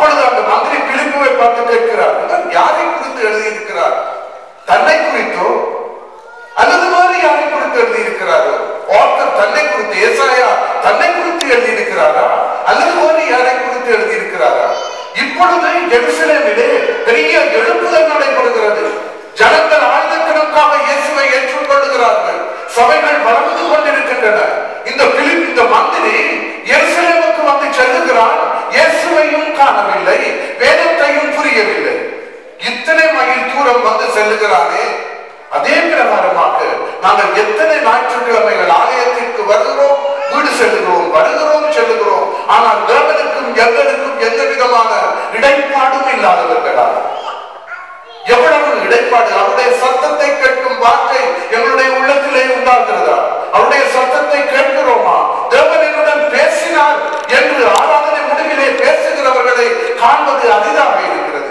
அப்பொழுது அந்த மந்திரி பிலிப்புவை பார்த்து கேட்கிறார் இவர் யாரை குறித்து எழுதியிருக்கிறார் தன்னை குறித்தோ அல்லது வேறு யாரை குறித்து எழுதியிருக்கிறாரோ ஆத்தர் தன்னை குறித்து ஏசாயா தன்னை குறித்து எழுதியிருக்கிறாரா அல்லது வேறு யாரை குறித்து எழுதியிருக்கிறாரா இப்பொழுது ஜெருசலேமிலே பெரிய எழுப்புதல் நடைபெறுகிறது ஜனங்கள் ஆயிரக்கணக்காக இயேசுவை ஏற்றுக்கொள்கிறார்கள் சபைகள் வளர்ந்து கொண்டிருக்கின்றன இந்த பிலிப் இந்த மந்திரி எருசலேமுக்கு வந்து செல்லுகிறான் இயேசுவையும் காணவில்லை வேதத்தையும் புரியவில்லை இத்தனை மைல் தூரம் வந்து செல்லுகிறானே அதே பிரகாரமாக நாங்கள் எத்தனை ஞாயிற்றுக்கிழமைகள் ஆலயத்திற்கு வருகிறோம் வீடு செல்லுகிறோம் வருகிறோம் செல்லுகிறோம் ஆனால் தேவனுக்கும் எங்களுக்கும் எந்த விதமான இடைப்பாடும் இல்லாதவர்களாக எவ்வளவு இடைப்பாடு அவருடைய சத்தத்தை கேட்கும் வார்த்தை எங்களுடைய உள்ளத்திலே உண்டாகிறதா அவருடைய சத்தத்தை கேட்கிறோமா தேவன் என்னுடன் பேசினார் என்று ஆராதனை முடிவிலே பேசுகிறவர்களை காண்பது அரிதாக இருக்கிறது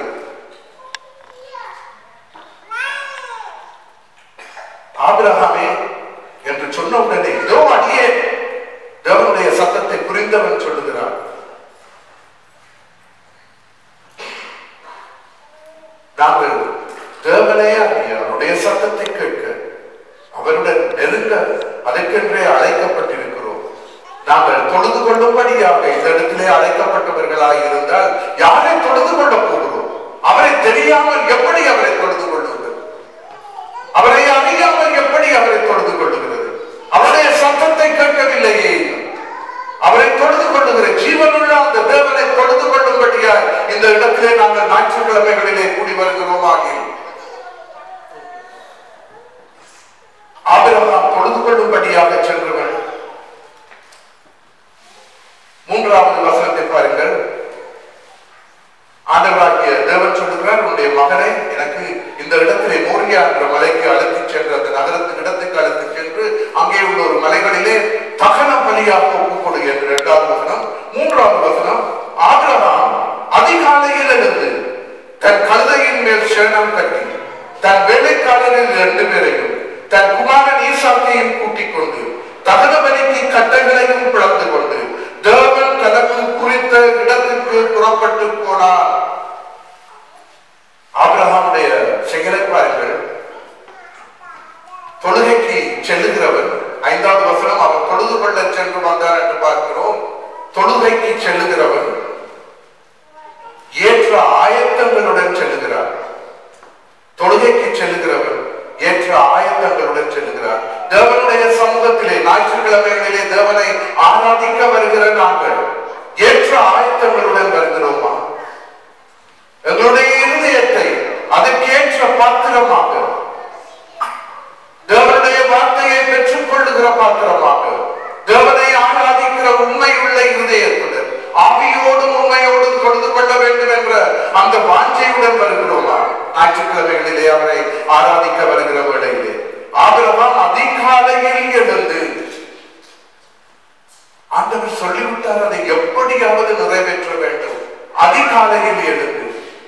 ஆபிரகாமே என்று சொன்ன உடனே இதோ அடியே தேவனுடைய சத்தத்தை புரிந்தவன் சொல்லுகிறான் நாங்கள் தேவனே அறிய அவருடைய சத்தத்தை கேட்க அவருடன் நெருங்க அதற்கென்றே அழைக்கப்பட்டிருக்கிறோம் நாங்கள் தொழுது கொள்ளும்படியாக இந்த இடத்திலே அழைக்கப்பட்டவர்களாக இருந்தால் யாரை தொழுது கொள்ளப் போகிறோம் அவரை தெரியாமல் எப்படி அவரை தொழுது கொள்வது அவரை அறியாமல் எப்படி அவரை தொழுது கொள்ளுகிறது அவருடைய சத்தத்தை கேட்கவில்லையே அவரை தொழுது கொள்ளுகிற ஜீவனுள்ள அந்த தேவனை தொழுது கொள்ளும்படியாய் இந்த இடத்திலே நாங்கள் ஞாயிற்றுக்கிழமைகளிலே கூடி வருகிறோம் ஆகியோம் ஆபிரகாம் தொழுது கொள்ளும்படியாக சென்றவன் மூன்றாவது வசனத்தை பாருங்கள் ஆண்டவராகிய தேவன் சொல்லுகிறார் உன்னுடைய மகனை எனக்கு இந்த இடத்திலே மோரியா என்ற மலைக்கு அழைத்துச் சென்று அந்த நகரத்துக்கு இடத்துக்கு அழைத்துச் சென்று அங்கே உள்ள ஒரு மலைகளிலே தகன பலியாக ஒப்புக்கொடு என்று இரண்டாவது வசனம் மூன்றாவது வசனம் ஆபிரகாம் அதிகாலையில் எழுந்து தன் கழுதையின் மேல் சேணம் கட்டி தன் வேலைக்காரரில் இரண்டு பேரையும் தன் குமாரன் ஈசாக்கையும் கூட்டிக் கொண்டு தகன பலிக்கு கட்டைகளையும் பிளந்து கொண்டு தேவன் தனக்கு குறித்த இடத்துக்கு புறப்பட்டு போனார் ஆபிரகாமுடைய செயலை பாருங்கள் தொழுகைக்கு செல்லுகிறவன் ஐந்தாவது வசனம் அவன் தொழுது கொள்ள சென்று வந்தார் என்று பார்க்கிறோம் தொழுகைக்கு செல்லுகிறவன் ஏற்ற ஆயத்தங்களுடன் செல்லுகிறார் தொழுகைக்கு செல்லுகிறவன் ஏற்ற ஆயத்தங்களுடன் செல்லுகிறார் தேவனுடைய சமூகத்திலே ஞாயிற்றுக்கிழமைகளிலே தேவனை ஆராதிக்க வருகிற நாங்கள் ஏற்ற ஆயத்தங்களுடன் வருகிறோமா எங்களுடைய இருதயத்தை அதற்கேற்ற பாத்திரமாக தேவனுடைய வார்த்தையை பெற்றுக் கொள்ளுகிற பாத்திரமாக தேவனை ஆராதிக்கிற உண்மையுள்ள இருதயத்துடன் ஆவியோடும் உண்மையோடும் தொழுது கொள்ள வேண்டும் என்ற அந்த வாஞ்சையுடன் வருகிறோமா ஞாயிற்றுக்கிழமைகளிலே அவரை ஆராதிக்க வருகிற வேளையிலே ஆபிரகாம் அதிகாலையில் எழுந்து ஆண்டவர் சொல்லிவிட்டார் அதை எப்படியாவது நிறைவேற்ற வேண்டும் அதிகாலையில் எழுந்து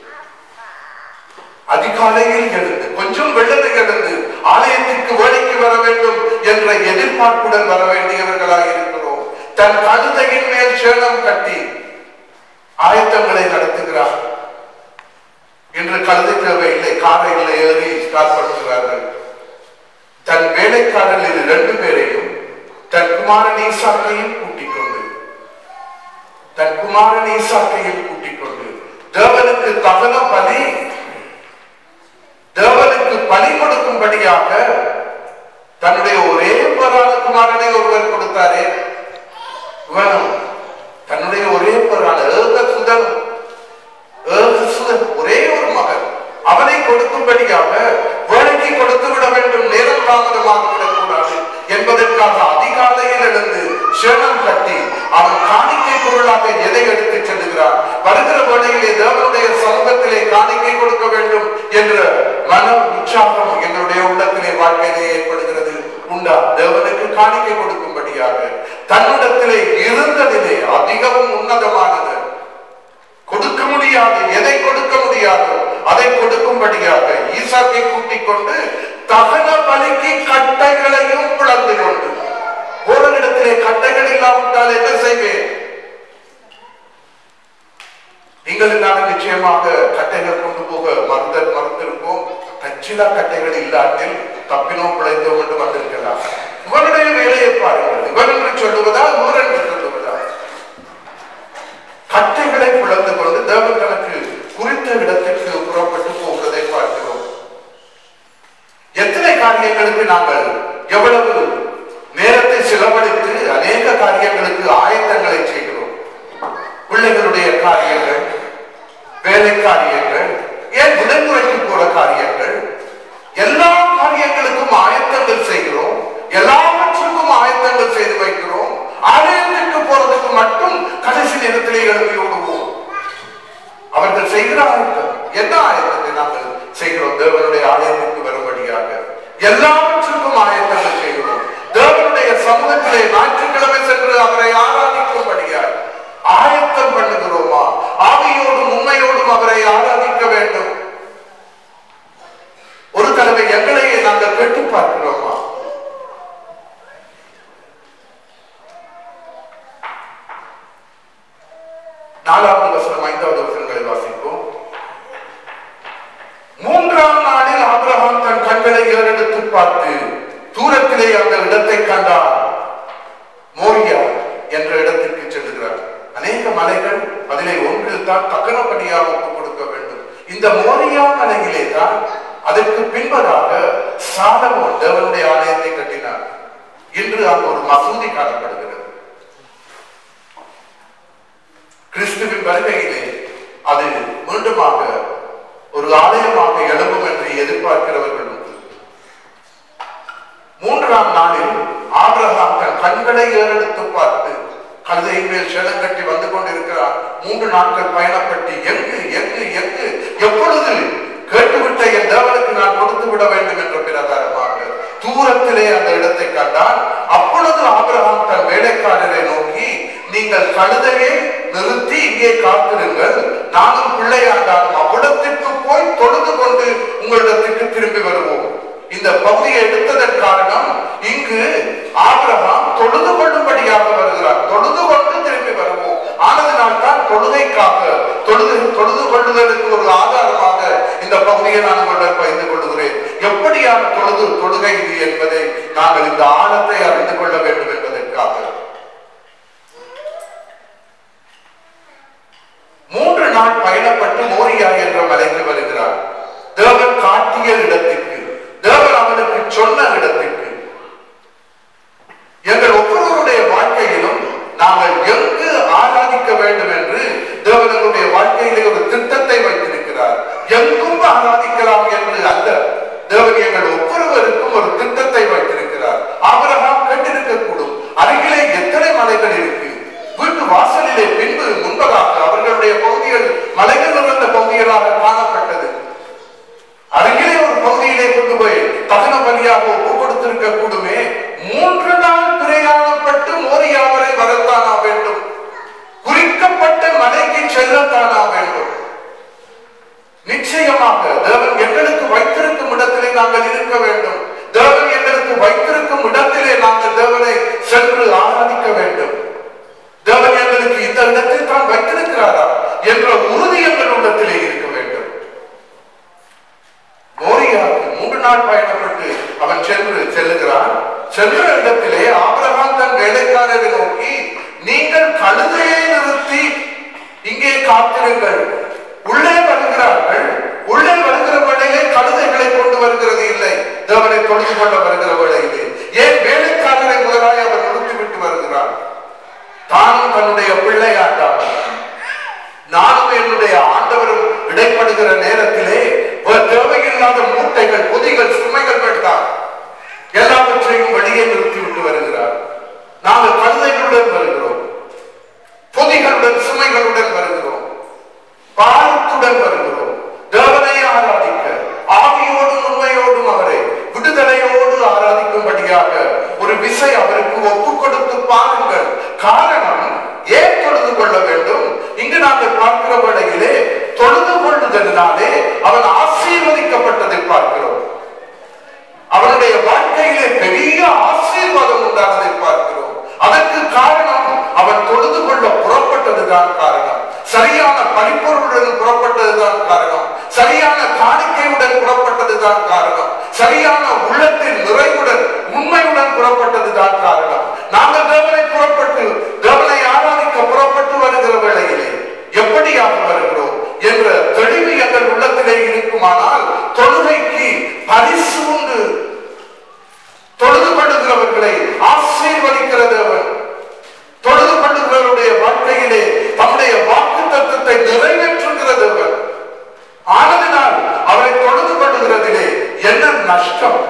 அதிகாலையில் எழுந்து கொஞ்சம் வெள்ளத்தை எழுந்து ஆலயத்திற்கு வேலைக்கு வர வேண்டும் என்ற எதிர்பார்ப்புடன் வர வேண்டியவர்களாக இருக்கிறோம் தன் கழுதையின் மேல் சேலம் கட்டி ஆயத்தங்களை நடத்துகிறார் இன்று கழுதை தேவையில்லை காரையில் ஏறி ஸ்டார்ட் பண்ணுகிறார்கள் தன் வேலைக்காரர்களில் இரண்டு பேரையும் தன் குமாரன் ஈசாக்கையும் கூட்டிக் கொண்டு தன் குமாரன் ஈசாக்கையும் கூட்டிக் கொண்டு தேவனுக்கு தகன பலி தேவனுக்கு பலி கொடுக்கும்படியாக தன்னுடைய ஒரே பரான குமாரனை ஒருவர் கொடுத்தாரே இவனும் தன்னுடைய ஒரே பரான ஏக சுதன் ஏக சுதன் ஒரே ஒரு மகன் அவனை கொடுக்கும்படியாக வேலைக்கு கொடுத்து விட வேண்டும் நேரம் தாமதமாக விடக்கூடாது என்பதற்காக அதிகாலையில் எழுந்து சேனம் கட்டி அவன் காணிக்கை பொருளாக எதை எடுத்துச் செல்லுகிறான் வருகிற வேளையிலே தேவனுடைய சமூகத்திலே காணிக்கை கொடுக்க வேண்டும் என்ற மன உற்சாகம் எங்களுடைய உள்ளத்திலே வாழ்க்கையிலே ஏற்படுகிறது உண்டா தேவனுக்கு காணிக்கை கொடுக்கும்படியாக தன்னிடத்திலே இருந்ததிலே அதிகவும் உன்னதமானது கொடுக்க முடியாது எதை கொடுக்க முடியாது அதை கொடுக்கும்படியாக ஈசாக்கை கூட்டிக் கொண்டு தகன பலிக்கு கட்டைகளையும் பிளந்து கொண்டு ஒரு இடத்திலே கட்டைகள் இல்லாவிட்டால் என்ன செய்வேன் நீங்கள் நாங்கள் நிச்சயமாக கட்டைகள் கொண்டு போக மறுத்த மறுத்திருப்போம் கச்சிலா கட்டைகள் இல்லாட்டில் தப்பினோம் பிழைத்தோம் என்று வந்திருக்கலாம் இவருடைய வேலையை பாருங்கள் இவர் என்று சொல்லுவதா இவர் என்று சொல்லுவதா கட்டைகளை பிளந்து கொண்டு தேவன் தனக்கு குறித்த இடத்திற்கு புறப்பட்டு போகிறதை பார்க்கிறோம் எத்தனை காரியங்களுக்கு நாங்கள் எவ்வளவு நேரத்தை செலவழித்து அநேக காரியங்களுக்கு ஆயத்தங்களை செய்கிறோம் பிள்ளைகளுடைய காரியங்கள் வேலை காரியங்கள் ஏன் விடுமுறைக்கு போற காரியங்கள் எல்லா காரியங்களுக்கும் ஆயத்தங்கள் செய்கிறோம் எல்லாவற்றுக்கும் ஆயத்தங்கள் செய்து வைக்கிறோம் ஆலயத்திற்கு போறதுக்கு மட்டும் கடைசி நேரத்திலே எழுதி விடுவோம் அவர்கள் செய்கிற ஆயத்தம் என்ன ஆயத்தத்தை நாங்கள் செய்கிறோம் தேவனுடைய ஆலயத்திற்கு வரும்படியாக எல்லாவற்றுக்கும் ஆயத்தங்கள் செய்கிறோம் தேவனுடைய சமூகத்திலே ஞாயிற்றுக்கிழமை சென்று அவரை ஆராதிக்கும்படியாக ஆயத்தம் பண்ணுகிறோமா ஆவியோடும் உண்மையோடும் அவரை ஆராதிக்க வேண்டும் ஒரு தடவை எங்களையே நாங்கள் கேட்டு பார்க்கிறோமா நாலாவது வசனம் ஐந்தாவது வசனங்களை வாசிப்போம் மூன்றாம் நாளில் ஆபிரகாம் தன் கண்களை ஏறெடுத்து பார்த்து தூரத்திலே அந்த இடத்தை கண்டார் மோரியா என்ற இடத்திற்கு செல்லுகிறார் அநேக மலைகள் அதிலே ஒன்றில் தான் தக்கனப்படியாக ஒப்புக் கொடுக்க வேண்டும் இந்த மோரியா மலையிலே தான் அதற்கு பின்பதாக சாலமோன் தேவனுடைய ஆலயத்தை கட்டினார் இன்று அங்கு ஒரு மசூதி காணப்படுகிறது கிறிஸ்துவின் வருகையிலே அது மீண்டுமாக ஒரு ஆலயமாக எழும்பும் என்று எதிர்பார்க்கிறவர்கள் உண்டு மூன்றாம் நாளில் ஆபிரகாம் தன் கண்களை ஏறெடுத்து பார்த்து கழுதையின் மேல் சேலங்கட்டி வந்து கொண்டிருக்கிறார் மூன்று நாட்கள் பயணப்பட்டு எங்கு எங்கு எங்கு எப்பொழுது கேட்டுவிட்ட என் தேவனுக்கு நான் கொடுத்து விட வேண்டும் என்ற பிரகாரமாக தூரத்திலே அந்த இடத்தை கண்டால் அப்பொழுது ஆபிரகாம் தன் வேலைக்காரரை நோக்கி நீங்கள் கழுதையை நிறுத்தி இங்கே காத்திருங்கள் நானும் பிள்ளையாண்டாலும் அவ்விடத்திற்கு போய் தொழுது கொண்டு உங்களிடத்திற்கு திரும்பி வருவோம் இந்த பகுதியை எடுத்ததன் காரணம் இங்கு ஆபிரகாம் தொழுது கொள்ளும்படியாக வருகிறார் தொழுது கொண்டு திரும்பி வருவோம் ஆனதினால் தான் தொழுகைக்காக தொழுது தொழுது கொள்ளுதலுக்கு ஒரு ஆதாரமாக இந்த பகுதியை நான் உங்களிடம் பகிர்ந்து கொள்கிறேன் எப்படியான தொழுது தொழுகை இது என்பதை நாங்கள் இந்த ஆழத்தை அறிந்து கொள்ள வேண்டும் என்பதற்காக மூன்று நாள் பயணப்பட்டு மோரியா என்ற மலைக்கு வருகிறார் தேவன் காட்டிய இடத்திற்கு தேவன் அவனுக்கு சொன்ன இடத்திற்கு எங்கள் ஒவ்வொருவருடைய வாழ்க்கையிலும் நாங்கள் எங்கு ஆராதிக்க வேண்டும் என்று தேவனுடைய வாழ்க்கையிலே ஒரு திட்டத்தை வைத்திருக்கிறார் எங்கும் ஆராதிக்கலாம் என்று அல்ல தேவன் எங்கள் ஒவ்வொருவருக்கும் ஒரு திட்டத்தை வைத்திருக்கிறார் ஆபிரகாம் கேட்டிருக்கக்கூடும் அருகிலே எத்தனை மலைகள் இருக்கு வீட்டு வாசலிலே பின்பு முன்பதாக அவர்களுடைய பகுதிகள் மலைகள் நிறைந்த பகுதிகளாக காணப்பட்டது அருகிலே ஒரு பகுதியிலே கொண்டு போய் தகன பலியாக ஒப்பு கொடுத்திருக்க கூடுமே மூன்று நாள் பிரயாணப்பட்டு மோரியாவரை வரத்தானா வேண்டும் குறிக்கப்பட்ட மலைக்கு செல்லத்தானா வேண்டும் நிச்சயமாக தேவன் எங்களுக்கு வைத்திருக்கும் இடத்திலே நாங்கள் இருக்க வேண்டும் தேவன் எங்களுக்கு வைத்திருக்கும் இடத்திலே நாங்கள் தேவனை சென்று ஆராதிக்க வேண்டும் தேவன் எங்களுக்கு இந்த இடத்தில் தான் வைத்திருக்கிறாரா என்ற உறுதி எங்கள் உள்ளத்திலே இருக்க வேண்டும் மோரியாவுக்கு மூன்று நாள் பயணப்பட்டு அவன் சென்று செல்லுகிறான் சென்ற இடத்திலே ஆபிரகாம் தன் வேலைக்காரரை நோக்கி நீங்கள் கழுதையை நிறுத்தி இங்கே காத்திருங்கள் உள்ளே வருகிறார்கள் உள்ளே வருகிற வேளையிலே கழுதைகளை கொண்டு வருகிறது இல்லை தேவனை தொழுது கொள்ள வருகிற வேளையிலே ஏன் வேலைக்காரரை முதலாய் அவர் நிறுத்திவிட்டு வருகிறார் தானும் தன்னுடைய பிள்ளையாட்டார் நானும் என்னுடைய ஆண்டவரும் இடைப்படுகிற நேரத்திலே ஒரு தேவையில்லாத மூட்டைகள் பொதிகள் சுமைகள் வேண்டாம் எல்லாவற்றையும் வெளியே நிறுத்தி விட்டு வருகிறார் நாங்கள் கழுதைகளுடன் வருகிறோம் பொதிகளுடன் சுமைகளுடன் வருகிறோம் பாரத்துடன் வருகிறோம் தேவனை ஆராதிக்க ஆவியோடும் உண்மையோடும் அவரை விடுதலையோடு ஆராதிக்கும்படியாக ஒரு விசை அவருக்கு ஒப்பு கொடுத்து பாருங்கள் காரணம் ஏன் தொழுது கொள்ள வேண்டும் இங்கு நாங்கள் பார்க்கிற வேளையிலே தொழுது கொள்ளுதலினாலே அவன் ஆசீர்வதிக்கப்பட்டதை பார்க்கிறோம் அவனுடைய வாழ்க்கையிலே பெரிய ஆசீர்வாதம் உண்டானதை பார்க்கிறோம் அதற்கு காரணம் அவன் தொழுது கொள்ள புறப்பட்டதுதான் காரணம் சரியான பணி பரிபொருளுடன் புறப்பட்டதுதான் காரணம் சரியான காணிக்கையுடன் புறப்பட்டதுதான் காரணம் சரியான உள்ளத்தின் நிறைவுடன் உண்மையுடன் புறப்பட்டதுதான் காரணம் நாங்கள் தேவனை புறப்பட்டு தேவனை ஆராதிக்க புறப்பட்டு வருகிற வேளையிலே எப்படியாக வருகிறோம் என்ற தெளிவு எங்கள் உள்ளத்திலே இருக்குமானால் தொழுகைக்கு பரிசு உண்டு தொழுது கொள்ளுகிறவர்களை ஆசீர்வதிக்கிற தேவன் தொழுது கொள்ளுகிறவருடைய வாழ்க்கையிலே தம்முடைய வாக்கு தத்துவத்தை நிறைவேற்றுகிற தேவன் ஆனதினால் அவரை தொழுது கொள்ளுகிறதிலே என்ன நஷ்டம்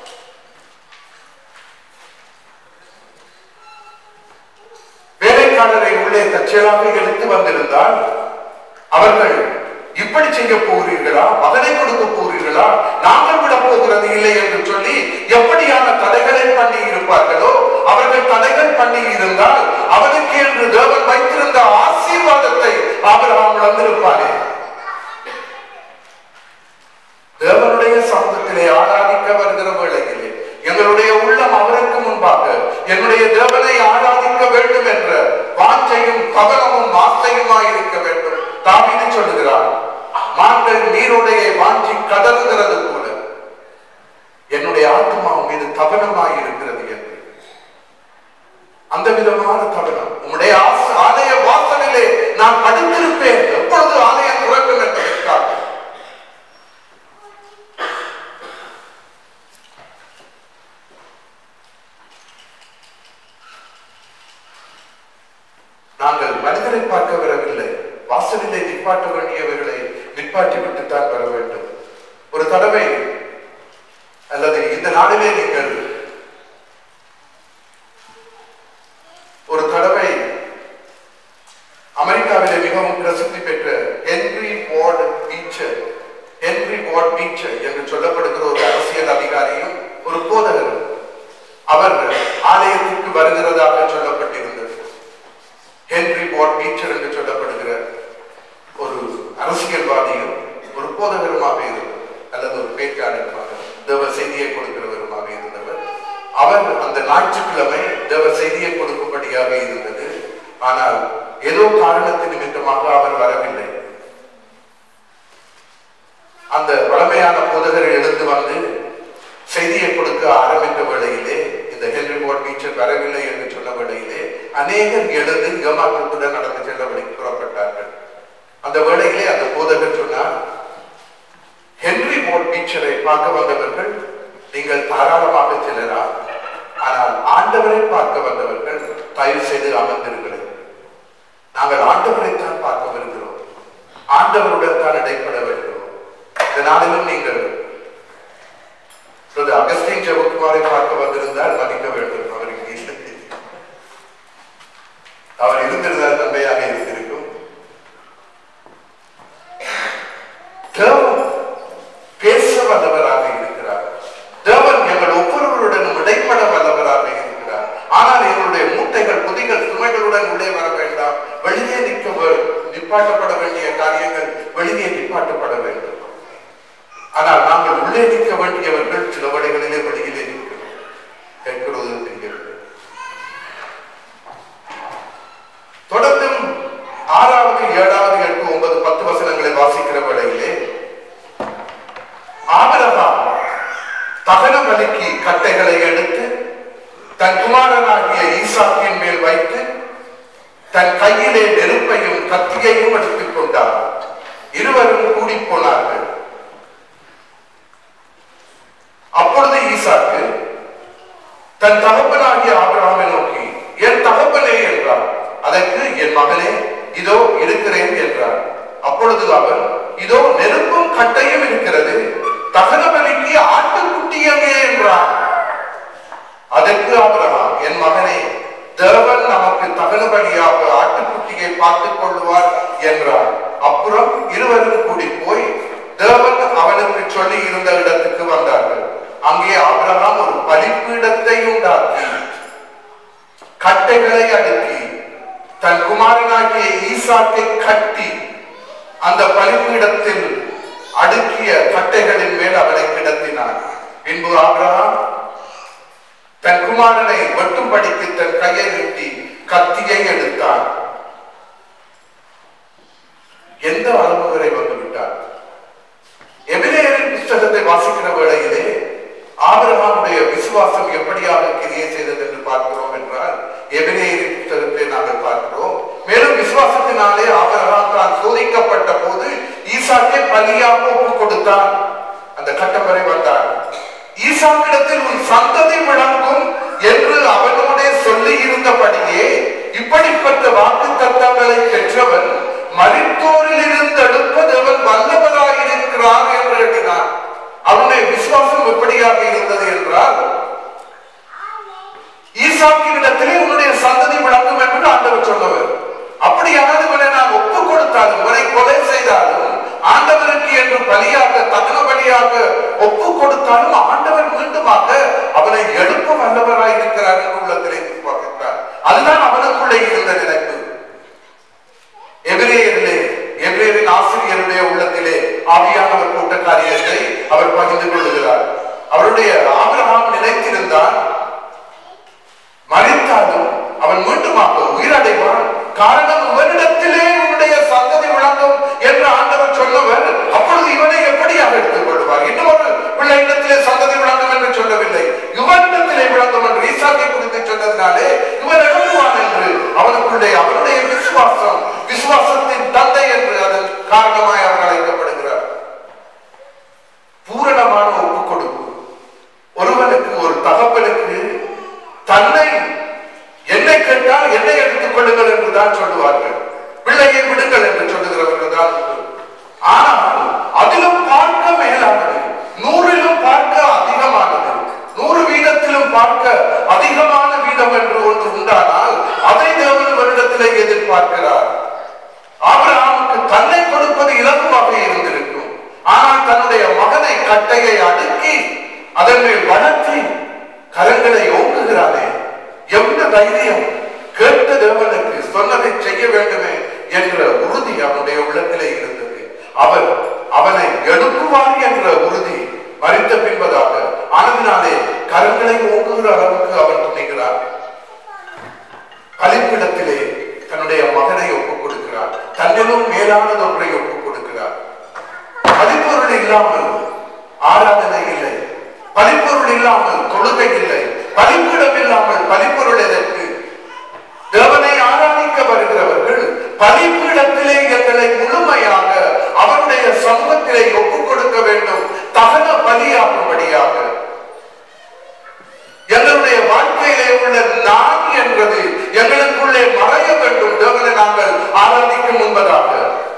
வேலைக்காரரை உள்ளே தற்செயலாக எடுத்து வந்திருந்தால் அவர்கள் இப்படி செய்ய போகிறீர்களா மகனை கொடுக்க போகிறீர்களா நாங்கள் விட போகிறது இல்லை என்று சொல்லி எப்படியான தடைகளை பண்ணி இருப்பார்களோ அவர்கள் தடைகள் பண்ணி இருந்தால் அவனுக்கு என்று தேவன் வைத்திருந்த ஆசீர்வாதத்தை ஆபிரகாம் இழந்திருப்பானே தேவனுடைய சமூகத்திலே ஆராதிக்க வருகிற வேளையிலே எங்களுடைய உள்ளம் அவருக்கு முன்பாக என்னுடைய தேவனை ஆராதிக்க வேண்டும் என்ற வாஞ்சையும் கவனமும் வார்த்தையுமாய் இருக்க வேண்டும் தாவீது சொல்லுகிறார் மான்கள் நீருடைய வாஞ்சி கதறுகிறது போல என்னுடைய ஆத்மா மீது கவனமாய் இருக்கிறது என்று அந்த விதமான கவனம் உம்முடைய ஆச- ஆலய வாசலிலே நான் படுத்திருப்பேன் எப்பொழுது ஆலயம் துறக்கும் என்பதற்காக நாங்கள் மனிதரை பார்க்க வரவில்லை வாசலிலே நிப்பாட்ட வேண்டியவர்களை நிப்பாட்டி விட்டுத்தான் வர வேண்டும் ஒரு தடவை அல்லது இந்த நாளிலே நீங்கள் ஒரு தடவை அமெரிக்காவிலே மிகவும் பிரசித்தி பெற்ற Henry Ward Beecher Henry Ward Beecher என்று சொல்லப்படுகிற ஒரு அரசியல் அதிகாரியும் ஒரு போதகரும் அவர் ஆலயத்திற்கு வருகிறதாக சொல்லப்பட்டிருந்தது ஹென்ரி வார்ட் பீச்சர் என்று சொல்லப்படுகிற ஒரு அரசியல்வாதியும் ஒரு போதகருமாக இருந்தவர் அல்லது ஒரு பேச்சாளருமாக தேவ செய்தியை கொடுக்கிறவருமாக இருந்தவர் அவர் அந்த ஞாயிற்றுக்கிழமை தேவ செய்தியை கொடுக்கும்படியாக இருந்தது ஆனால் ஏதோ காரணத்தின் நிமித்தமாக அவர் வரவில்லை அந்த வளமையான போதகர் எழுந்து வந்து செய்தியை கொடுக்க ஆரம்பித்த வேளையிலே இந்த ஹென்ரி போர்ட் டீச்சர் வரவில்லை என்று சொன்ன வேளையிலே அநேகர் எழுந்து ஏமாற்றத்துடன் நடந்து செல்ல புறப்பட்டார்கள் அந்த வேளையிலே அந்த போதகர் சொன்னார் ஹென்ரி போர்ட் டீச்சரை பார்க்க வந்தவர்கள் நீங்கள் தாராளமாக செல்லலாம் ஆனால் ஆண்டவரை பார்க்க வந்தவர்கள் தயவு செய்து அமர்ந்திருக்கிறேன் நாங்கள் ஆண்டவரை தான் பார்க்க வருகிறோம் ஆண்டவருடன் தான் இடைப்பட வருகிறோம் இதனாலும் நீங்கள் இப்பொழுது அகஸ்டின் ஜெபக்குமாரை பார்க்க வந்திருந்தால் மதிக்க வேண்டும் அவருக்கு இல்லை. அவர் இருந்திருந்தால் நன்மையாக இருந்திருக்கும் தேவன் பேச வல்லவராக இருக்கிறார் தேவன் எங்கள் ஒவ்வொருவருடனும் இடைப்பட வல்லவராக இருக்கிறார் ஆனால் எங்களுடைய மூட்டைகள் புதிகள் சுமைகளுடன் உள்ளே வர வேண்டாம் வெளியே நிற்க வே- நிப்பாட்டப்பட வேண்டிய காரியங்கள் வெளியே நிப்பாட்டப்பட வேண்டும் ஆனால் நாங்கள் உள்ளே நிற்க வேண்டியவர்கள் சில வழிகளிலே வெளியிலே நிற்கிறோம் கேட்கிறது தெரிகிறது தொடர்ந்தும் ஆறாவது ஏழாவது எட்டு ஒன்பது பத்து வசனங்களை வாசிக்கிற வேளையிலே ஆபிரகாம் தகன பலிக்கு கட்டைகளை எடுத்து தன் குமாரனாகிய ஈசாக்கின் மேல் வைத்து தன் கையிலே நெருப்பையும் கத்தியையும் எடுத்துக் கொண்டார் இருவரும் கூடிப் போனார்கள் அப்பொழுது ஈசாக்கு தன் தகப்பனாகிய ஆபிரகாமை நோக்கி என் தகப்பனே என்றார் அதற்கு என் மகனே இதோ இருக்கிறேன் என்றார் அப்பொழுது அவன் இதோ நெருப்பும் கட்டையும் இருக்கிறது தகன பலிக்கு ஆட்டுக்குட்டி எங்கே என்றார் அதற்கு ஆபிரகாம் என் மகனே தேவன் நமக்கு தகன பலியாக ஆட்டுக்குட்டியை பார்த்துக் கொள்வார் என்றார் அப்புறம் இருவரும் கூடி போய் தேவன் அவனுக்கு சொல்லி இருந்த இடத்துக்கு வந்தார்கள் அங்கே ஆபிரகாம் ஒரு பலிப்பீடத்தை உண்டாக்கி கட்டைகளை அடுக்கி தன் குமாரனாகிய ஈசாக்கை கட்டி அந்த பலிப்பீடத்தில் அடுக்கிய கட்டைகளின் மேல் அவனை கிடத்தினார் பின்பு ஆபிரகாம் தன் குமாரனை வெட்டும்படிக்கு தன் கையை நீட்டி கத்தியை எடுத்தான் எந்த அளவு வரை வந்து விட்டார் எபிரேயரின் புஸ்தகத்தை வாசிக்கிற வேளையிலே ஆபிரகாமுடைய விசுவாசம் எப்படியாக கிரியை செய்தது என்று பார்க்கிறோம் என்றால் எபிரேயரின் புஸ்தகத்தை நாங்கள் பார்க்கிறோம் மேலும் விசுவாசத்தினாலே ஆபிரகாம் தான் சோதிக்கப்பட்ட போது ஈசாக்கை பலியாக ஒப்பு கொடுத்தான் அந்த கட்டம் வரை வந்தான் ஈசாக்கிடத்தில் உன் சந்ததி விளங்கும் என்று அவனோடே சொல்லி இருந்தபடியே இப்படிப்பட்ட வாக்கு தத்தங்களை பெற்றவன் மரித்தோரில் இருந்து எடுப்பதவன் வல்லவராயிருக்கிறார் என்று எண்ணினான் அவனுடைய விசுவாசம் எப்படியாக இருந்தது என்றால் ஈசாக்கினிடத்திலே உன்னுடைய சந்ததி விளங்கும் என்று ஆண்டவர் சொன்னவர் அப்படியானால் இவனை நான் ஒப்பு கொடுத்தாலும் இவனை கொலை செய்தாலும் ஆண்டவருக்கு என்று பலியாக தகன பலியாக ஒப்பு கொடுத்தாலும் ஆண்டவர் மீண்டுமாக அவனை எழுப்ப வல்லவராய் இருக்கிறார் என்று உள்ளத்திலே எதிர்பார்க்கிறார் அதுதான் அவனுக்குள்ளே இருந்த நினைப்பு எபிரேயரிலே எபிரேயரின் ஆசிரியருடைய உள்ளத்திலே ஆவியானவர் போட்ட காரியத்தை அவர் பகிர்ந்து கொள்ளுகிறார் அவருடைய ஆபிரகாம் நினைத்திருந்தான் மறித்தாலும் அவன் மீண்டுமாக உயிரடைவான் காரணம் இவனிடத்திலே உன்னுடைய சந்ததி விளங்கும் என்று ஆண்டவர் சொன்னவர் அப்பொழுது இவனை எப்படியாக எடுத்துக் கொள்வார் இன்னொரு பிள்ளை இடத்திலே சந்ததி விளங்கும் என்று சொல்லவில்லை இவனிடத்திலே விளங்கும் என்று ஈசாக்கை குறித்து சொன்னதினாலே இவன் எழுப்புவான் என்று அவனுக்குள்ளே அவனுடைய விசுவாசம் விசுவாசத்தின் தந்தை என்று அதன் காரணமாய் அவர் அழைக்கப்படுகிறார் பூரணமான ஒப்பு கொடுப்பு ஒருவனுக்கு ஒரு தகப்பனுக்கு தன்னை என்னை கேட்டால் என்னை எடுத்துக் கொள்ளுங்கள் என்று தான் சொல்லுவார்கள் பிள்ளையை விடுங்கள் என்று சொல்லுகிறவர்கள் தான் உண்டு. ஆனால் அதிலும் பார்க்க மேலானது நூறிலும் பார்க்க அதிகமானது நூறு வீதத்திலும் பார்க்க அதிகமான வீதம் என்று ஒன்று உண்டானால் அதை தேவன் வருடத்திலே எதிர்பார்க்கிறார் ஆபிரகாமுக்கு தன்னை கொடுப்பது இலகுவாக இருந்திருக்கும் ஆனால் தன்னுடைய மகனை கட்டையை அடுக்கி அதன் மேல் வளர்த்தி கரங்களை ஓங்குகிறானே எந்த தைரியம் கேட்ட தேவனுக்கு சொன்னதை செய்ய வேண்டுமே என்ற உறுதி அவனுடைய உள்ளத்திலே இருந்தது அவர் அவனை எழுப்புவார் என்ற உறுதி மறித்த பின்பதாக ஆனதினாலே கரங்களை ஓங்குகிற அளவுக்கு அவன் துணிகிறார் கலிப்பிடத்திலே தன்னுடைய மகனை ஒப்புக் கொடுக்கிறார் தன்னிலும் மேலானது ஒன்றை ஒப்புக் கொடுக்கிறார் பலிப்பொருள் இல்லாமல் ஆராதனை இல்லை பலிப்பொருள் இல்லாமல் தொழுகை இல்லை பலிப்பிடம் இல்லாமல் பலிப்பொருள் எதற்கு தேவனை ஆராதிக்க வருகிறவர்கள் பலிப்பீடத்திலே எங்களை முழுமையாக அவருடைய சமூகத்திலே ஒப்புக் கொடுக்க வேண்டும் தகன பலியாகும்படியாக எங்களுடைய வாழ்க்கையிலே உள்ள நான் என்பது எங்களுக்குள்ளே மறைய வேண்டும் தேவனை நாங்கள் ஆராதிக்கும் முன்பதாக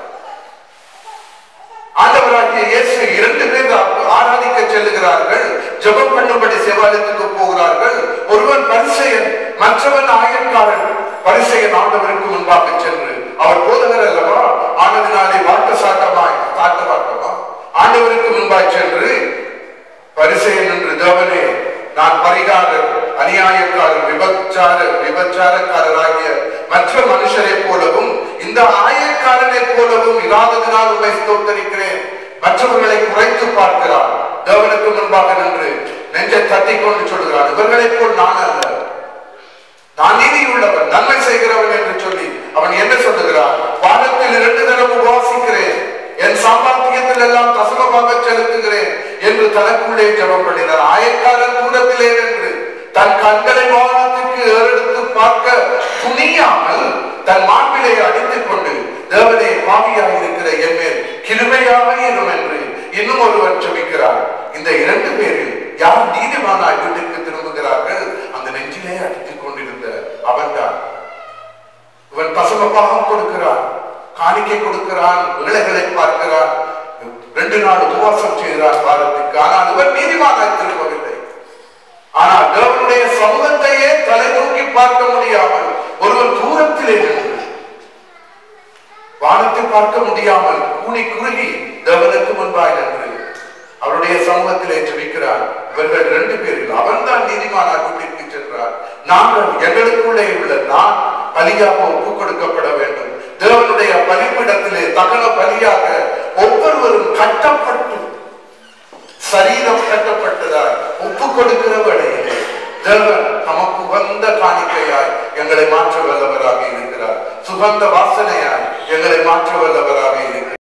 ஆண்டவராகிய இயேசு இரண்டு பேர் ஆராதிக்க செல்லுகிறார்கள் ஜெபம் பண்ணும்படி செவாலயத்துக்கு போகிறார்கள் ஒருவன் பரிசெயன் மற்றவன் ஆயக்காரன் பரிசெயன் ஆண்டவருக்கு முன்பாக சென்று அவர் போதகர் அல்லவா ஆனதினாலே வாட்ட சாட்டமாய் தாட்ட வாட்டமா ஆண்டவருக்கு முன்பாய் சென்று பரிசெயன் என்று தேவனே நான் பரிகாரர் அநியாயக்காரர் விபச்சார விபச்சாரக்காரராகிய மற்ற மனுஷரைப் போலவும் இந்த ஆயக்காரனைப் போலவும் இராததினால் உண்மை ஸ்தோத்தரிக்கிறேன் மற்றவர்களை குறைத்து பார்க்கிறான் தேவனுக்கு முன்பாக நின்று நெஞ்சை தட்டி கொண்டு சொல்கிறான் இவர்களைப் போல் நான் அல்ல நான் நீதி உள்ளவன் நன்மை செய்கிறவன் என்று சொல்லி அவன் என்ன சொல்லுகிறான் வாரத்தில் இரண்டு தரம் உபவாசிக்கிறேன் என் சாமர்த்தியத்தில் எல்லாம் தசமமாக செலுத்துகிறேன் என்று தனக்குள்ளே ஜெபம் பண்ணினார் ஆயக்காரன் தூரத்திலே நின்று தன் கண்களை வானத்துக்கு ஏறெடுத்து பார்க்க துணியாமல் தன் மார்பிலே அடித்துக் கொண்டு தேவனே பாவியாக இருக்கிற என் மேல் கிருமையாக இரும் என்று இன்னும் ஒருவர் ஜெபிக்கிறார் இந்த இரண்டு பேரில் யார் நீதிமானாய் வீட்டிற்கு திரும்புகிறார்கள் அந்த நெஞ்சிலே அடித்துக் கொண்டிருந்த அவன்தான் இவன் பசும பாகம் கொடுக்கிறான் காணிக்கை கொடுக்கிறான் ஏழைகளை பார்க்கிறான் ரெண்டு நாள் உபவாசம் செய்கிறான் வாரத்துக்கு ஆனால் இவன் நீதிமானாய் திரும்பவில்லை ஆனால் தேவனுடைய சமூகத்தையே தலை தூக்கி பார்க்க முடியாமல் ஒருவன் தூரத்திலே நின்று வானத்தை பார்க்க முடியாமல் கூனி குறுகி தேவனுக்கு முன்பாய் நின்று அவருடைய சமூகத்திலே ஜெபிக்கிறார் இவர்கள் ரெண்டு பேரில் அவன்தான் நீதிமானாக வீட்டிற்கு சென்றார் நாங்கள் எங்களுக்குள்ளே உள்ள நான் பலியாக ஒப்பு கொடுக்கப்பட வேண்டும் தேவனுடைய பலிப்பிடத்திலே தகன பலியாக ஒவ்வொருவரும் கட்டப்பட்டு சரீரம் கட்டப்பட்டதாய் ஒப்பு கொடுக்கிற வேளையிலே தேவன் நமக்கு உகந்த காணிக்கையாய் எங்களை மாற்ற வல்லவராக இருக்கிறார் சுகந்த வாசனையாய் எங்களை மாற்ற வல்லவராக இருக்கிறார்